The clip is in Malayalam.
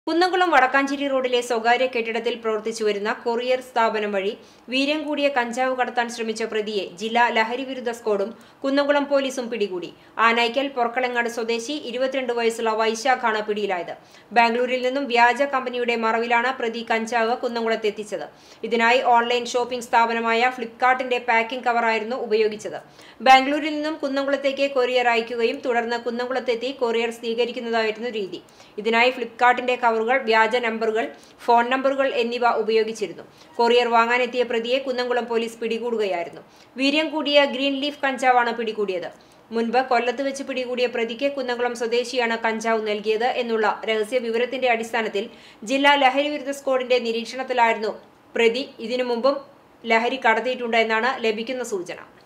കുന്നംകുളം വടക്കാഞ്ചേരി റോഡിലെ സ്വകാര്യ കെട്ടിടത്തിൽ പ്രവർത്തിച്ചു വരുന്ന കൊറിയർ സ്ഥാപനം വഴി വീര്യം കൂടിയ കഞ്ചാവ് കടത്താൻ ശ്രമിച്ച പ്രതിയെ ജില്ലാ ലഹരി വിരുദ്ധ സ്ക്വാഡും കുന്നംകുളം പോലീസും പിടികൂടി ആനായ്ക്കൽ പൊറക്കളങ്ങാട് സ്വദേശി ഇരുപത്തിരണ്ട് വയസ്സുള്ള വൈശാഖാണ് പിടിയിലായത് ബാംഗ്ലൂരിൽ നിന്നും വ്യാജ കമ്പനിയുടെ മറവിലാണ് പ്രതി കഞ്ചാവ് കുന്നംകുളത്തെത്തിച്ചത് ഇതിനായി ഓൺലൈൻ ഷോപ്പിംഗ് സ്ഥാപനമായ ഫ്ലിപ്കാർട്ടിന്റെ പാക്കിംഗ് കവറായിരുന്നു ഉപയോഗിച്ചത് ബാംഗ്ലൂരിൽ നിന്നും കുന്നംകുളത്തേക്ക് കൊറിയർ അയക്കുകയും തുടർന്ന് കുന്നംകുളത്തെത്തി കൊറിയർ സ്വീകരിക്കുന്നതായിരുന്നു രീതി ഇതിനായി ഫ്ലിപ്കാർട്ടിന്റെ കവറുകൾ വ്യാജ നമ്പറുകൾ ഫോൺ നമ്പറുകൾ എന്നിവ ഉപയോഗിച്ചിരുന്നു കൊറിയർ വാങ്ങാനെത്തിയ പ്രതിയെ കുന്നംകുളം പോലീസ് പിടികൂടുകയായിരുന്നു വീര്യം കൂടിയ ഗ്രീൻ ലീഫ് കഞ്ചാവാണ് പിടികൂടിയത് മുൻപ് കൊല്ലത്ത് വെച്ച് പിടികൂടിയ പ്രതിക്ക് കുന്നംകുളം സ്വദേശിയാണ് കഞ്ചാവ് നൽകിയത് എന്നുള്ള രഹസ്യ വിവരത്തിന്റെ അടിസ്ഥാനത്തിൽ ജില്ലാ ലഹരി വിരുദ്ധ സ്ക്വാഡിന്റെ നിരീക്ഷണത്തിലായിരുന്നു പ്രതി ഇതിനു മുമ്പും ലഹരി കടത്തിയിട്ടുണ്ട് എന്നാണ് ലഭിക്കുന്ന സൂചന